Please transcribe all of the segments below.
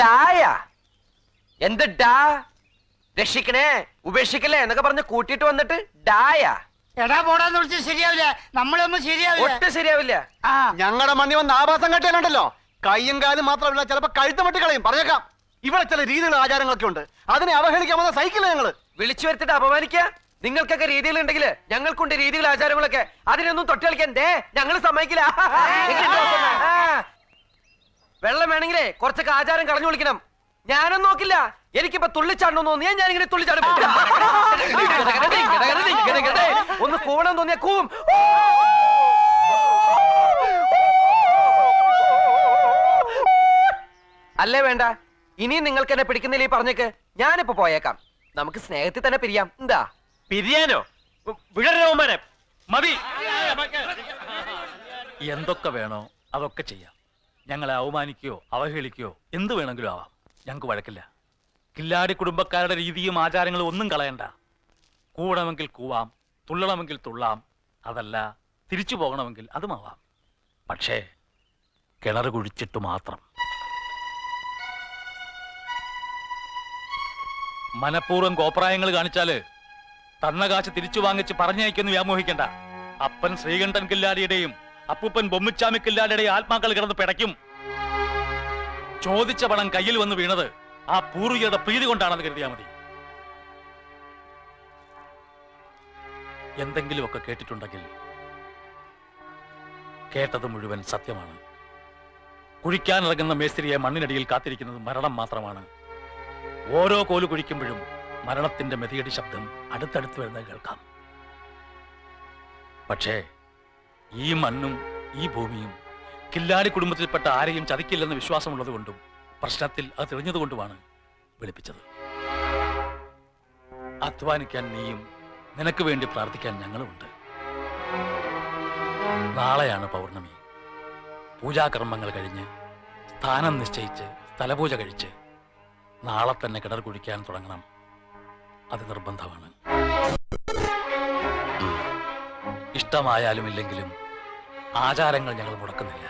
ഡായ എന്ത് ഡാ രക്ഷിക്കണേ ഉപേക്ഷിക്കലേ എന്നൊക്കെ പറഞ്ഞ് കൂട്ടിയിട്ട് വന്നിട്ട് ഡായ എടാ പോടാന്ന് വിളിച്ച് ശരിയാവില്ല നമ്മളൊന്നും ശരിയാവില്ല ഒട്ടും ശരിയാവില്ല ആ ഞങ്ങളുടെ മണ്ണി വന്ന് ആഭാസം കെട്ടിയാലുണ്ടല്ലോ കയ്യും കാലും മാത്രമല്ല ചിലപ്പോ കഴുത്ത് മട്ടി കളയും പറഞ്ഞേക്കാം ഇവിടെ ചില രീതികളും ആചാരങ്ങളൊക്കെ ഉണ്ട് അതിനെ അവഹേളിക്കാൻ വന്ന സൈക്കിള് ഞങ്ങള് വിളിച്ചു വരുത്തിട്ട് അപമാനിക്കുക നിങ്ങൾക്കൊക്കെ രീതികളുണ്ടെങ്കിൽ ഞങ്ങൾക്കുണ്ട് രീതികൾ ആചാരങ്ങളൊക്കെ അതിനൊന്നും തൊട്ട് കളിക്കാൻ ദേ ഞങ്ങൾ സമ്മതിക്കില്ല എങ്ങനെയുണ്ട് വാസണ്ണ? ആ. വെള്ളം വേണമെങ്കിലേ കുറച്ചൊക്കെ ആചാരം കളഞ്ഞു വിളിക്കണം ഞാനൊന്നും നോക്കില്ല എനിക്കിപ്പോ തുള്ളിച്ചാടണം തോന്നിയാ ഞാൻ ഇങ്ങനെ തുള്ളിച്ചാടും ഒന്ന് കൂവണം തോന്നിയാ കൂവും അല്ലേ വേണ്ട ഇനിയും നിങ്ങൾക്ക് എന്നെ പിടിക്കുന്നില്ല ഈ പറഞ്ഞേക്ക് ഞാനിപ്പോ പോയേക്കാം നമുക്ക് സ്നേഹത്തിൽ തന്നെ പിരിയാം എന്താ പിരിയാനോ വിടരോമനെ മതി എന്തൊക്കെ വേണോ അതൊക്കെ ചെയ്യാം ഞങ്ങളെ അവമാനിക്കുകയോ അവഹേളിക്കുകയോ എന്ത് വേണമെങ്കിലും ആവാം ഞങ്ങൾക്ക് വഴക്കില്ല കില്ലാടി കുടുംബക്കാരുടെ രീതിയും ആചാരങ്ങളും ഒന്നും കളയണ്ട കൂടണമെങ്കിൽ കൂവാം തുള്ളണമെങ്കിൽ തുള്ളാം അതല്ല തിരിച്ചു പോകണമെങ്കിൽ അതുമാവാം പക്ഷേ കിണർ കുഴിച്ചിട്ട് മാത്രം മനഃപൂർവ്വം കോപ്രായങ്ങൾ കാണിച്ചാല് തന്ന കാശ് തിരിച്ചു വാങ്ങിച്ച് പറഞ്ഞയക്കൊന്ന് വ്യാമോഹിക്കണ്ട അപ്പൻ ശ്രീകണ്ഠൻ കില്ലാടിയുടെയും അപ്പൂപ്പൻ ബൊമ്മിച്ചാമി കില്ലാടിയുടെയും ആത്മാക്കൾ കിടന്ന് പിടയ്ക്കും ചോദിച്ച പണം കയ്യിൽ വന്ന് വീണത് ആ പൂർവികരുടെ പ്രീതി കൊണ്ടാണെന്ന് കരുതിയാൽ മതി എന്തെങ്കിലുമൊക്കെ കേട്ടിട്ടുണ്ടെങ്കിൽ കേട്ടത് മുഴുവൻ സത്യമാണ് കുഴിക്കാനിറങ്ങുന്ന മേസ്ത്രിയെ മണ്ണിനടിയിൽ കാത്തിരിക്കുന്നത് മരണം മാത്രമാണ് ഓരോ കോല് കുഴിക്കുമ്പോഴും മരണത്തിന്റെ മെതിയടി ശബ്ദം അടുത്തടുത്ത് വരുന്നത് കേൾക്കാം പക്ഷേ ഈ മണ്ണും ഈ ഭൂമിയും കില്ലാടി കുടുംബത്തിൽപ്പെട്ട ആരെയും ചതിക്കില്ലെന്ന് വിശ്വാസമുള്ളത് കൊണ്ടും പ്രശ്നത്തിൽ അത് തെളിഞ്ഞതുകൊണ്ടുമാണ് വിളിപ്പിച്ചത് അധ്വാനിക്കാൻ നീയും നിനക്ക് വേണ്ടി പ്രാർത്ഥിക്കാൻ ഞങ്ങളുമുണ്ട് നാളെയാണ് പൗർണമി പൂജാകർമ്മങ്ങൾ കഴിഞ്ഞ് സ്ഥാനം നിശ്ചയിച്ച് സ്ഥലപൂജ കഴിച്ച് നാളെ തന്നെ കിണർ കുഴിക്കാൻ തുടങ്ങണം അത് നിർബന്ധമാണ് ഇഷ്ടമായാലും ഇല്ലെങ്കിലും ആചാരങ്ങൾ ഞങ്ങൾ മുടക്കുന്നില്ല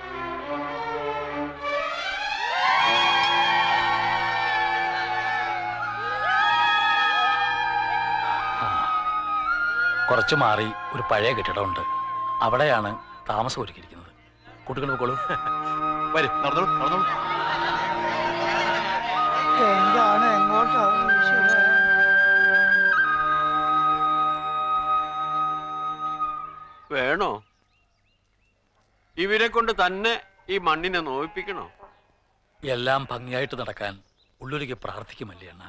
ആ. കുറച്ച് മാറി ഒരു പഴയ കെട്ടിടമുണ്ട് അവിടെയാണ് താമസം ഒരുക്കിയിരിക്കുന്നത് കുട്ടികൾ പോയിക്കോളൂ വരും നടന്നോളൂ നടന്നോളൂ എന്താണ് എങ്ങോട്ടാണ് ഈശ്വരാ? വേണോ ഇവരെ കൊണ്ട് തന്നെ ഈ മണ്ണിനെ നോയിപ്പിക്കണോ എല്ലാം ഭംഗിയായിട്ട് നടക്കാൻ ഉള്ളൊരുക്കി പ്രാർത്ഥിക്കുമല്ലേ അണ്ണ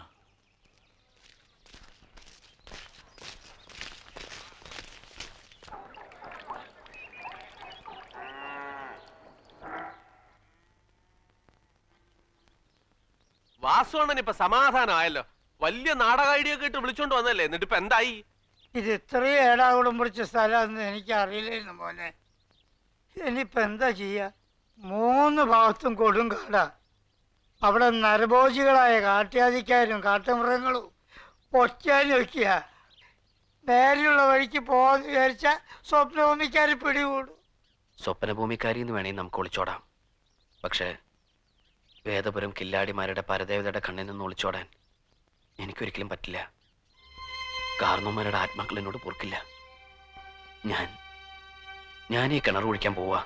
വാസുവണ്ണൻ ഇപ്പൊ സമാധാനമായല്ലോ വലിയ നാടക ഐഡിയ ഒക്കെ ഇട്ട് വിളിച്ചോണ്ട് വന്നല്ലേ എന്നിട്ട് ഇപ്പൊ എന്തായി ഇത് ഇത്രയും ഏടാകൂടം പിടിച്ച സ്ഥലമാണെന്ന് എനിക്ക് അറിയില്ലായിരുന്നു മോനെ ഇനിയിപ്പോ എന്താ ചെയ്യാ മൂന്ന് ഭാഗത്തും കൊടും കാടാ അവിടെ നരഭോജികളായ കാട്ട്യാദിക്കാരും കാട്ടുമൃഗങ്ങളും ഒറ്റാൻ വെക്കുക നേരെയുള്ള വഴിക്ക് പോകാന്ന് വിചാരിച്ച സ്വപ്നഭൂമിക്കാർ പിടികൂടും സ്വപ്നഭൂമിക്കാരി എന്ന് വേണമെങ്കിൽ നമുക്ക് ഒളിച്ചോടാം പക്ഷേ വേദപുരം കില്ലാടിമാരുടെ പരദേവതയുടെ കണ്ണിൽ നിന്ന് ഒളിച്ചോടാൻ എനിക്കൊരിക്കലും പറ്റില്ല കാർന്നോമാരുടെ ആത്മാക്കൾ എന്നോട് പൊറുക്കില്ല ഞാൻ ഞാൻ ഈ കിണർ കുഴിക്കാൻ പോവാ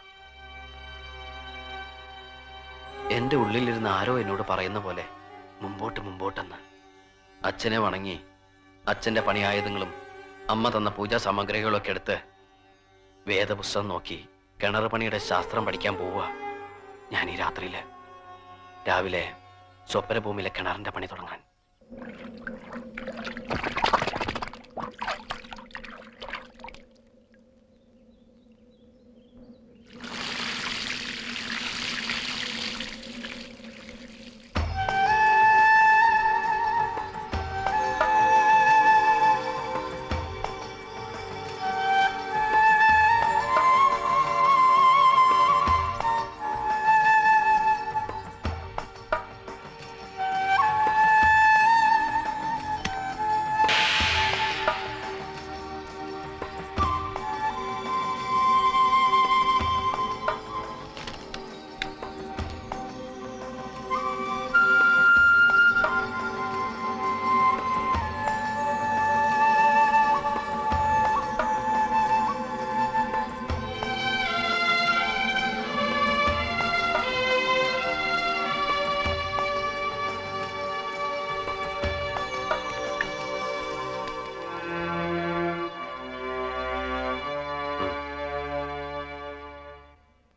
എന്റെ ഉള്ളിലിരുന്ന് ആരോ എന്നോട് പറയുന്ന പോലെ മുമ്പോട്ട് മുമ്പോട്ടെന്ന് അച്ഛനെ വണങ്ങി അച്ഛന്റെ പണിയായുധങ്ങളും അമ്മ തന്ന പൂജാ സാമഗ്രികളൊക്കെ എടുത്ത് വേദപുസ്തകം നോക്കി കിണർ പണിയുടെ ശാസ്ത്രം പഠിക്കാൻ പോവുക ഞാൻ ഈ രാത്രിയില് രാവിലെ സ്വപ്നഭൂമിയിലെ കിണറിന്റെ പണി തുടങ്ങാൻ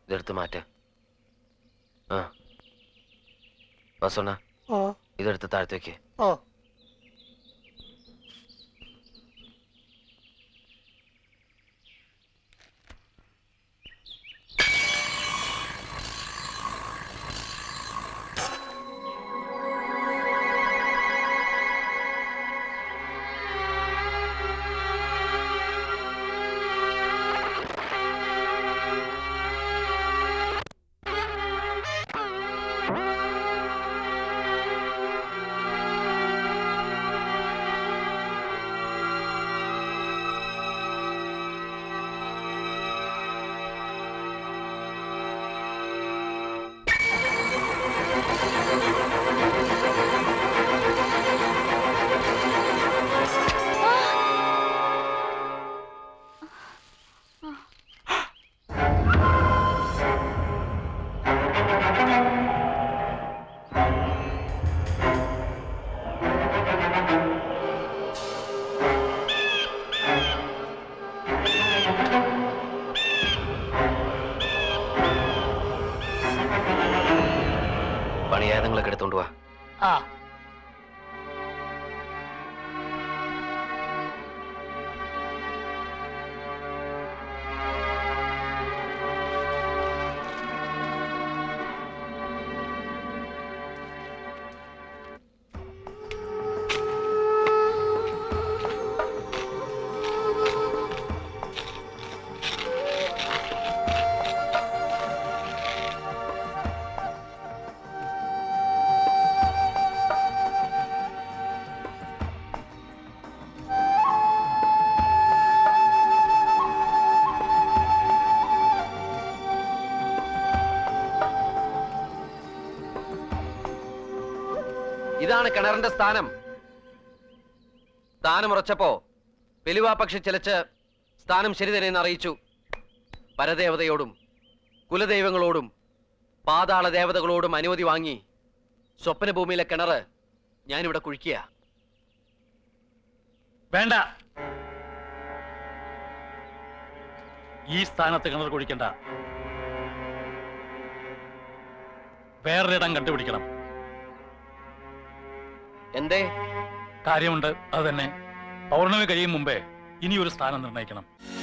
ഇതെടുത്ത് മാറ്റ ആ വസോണ ഓ ഇതെടുത്ത് താഴത്തേക്ക് ഓ പണിയായുധങ്ങളൊക്കെ എടുത്തോണ്ട് വാ ആ ഇതാണ് കിണറിന്റെ സ്ഥാനം സ്ഥാനം ഉറച്ചപ്പോ വെലുവാ പക്ഷി ചിലച്ച് സ്ഥാനം ശരി തന്നെയെന്ന് അറിയിച്ചു പരദേവതയോടും കുലദൈവങ്ങളോടും പാതാള ദേവതകളോടും അനുമതി വാങ്ങി സ്വപ്നഭൂമിയിലെ കിണറ് ഞാനിവിടെ കുഴിക്കുക വേണ്ട ഈ സ്ഥാനത്ത് കിണർ കുഴിക്കണ്ട വേറൊരിടം കണ്ടുപിടിക്കണം എന്തേ കാര്യമുണ്ട് അത് തന്നെ പൗർണമി കഴിയും മുമ്പേ ഇനി ഒരു സ്ഥാനം നിർണ്ണയിക്കണം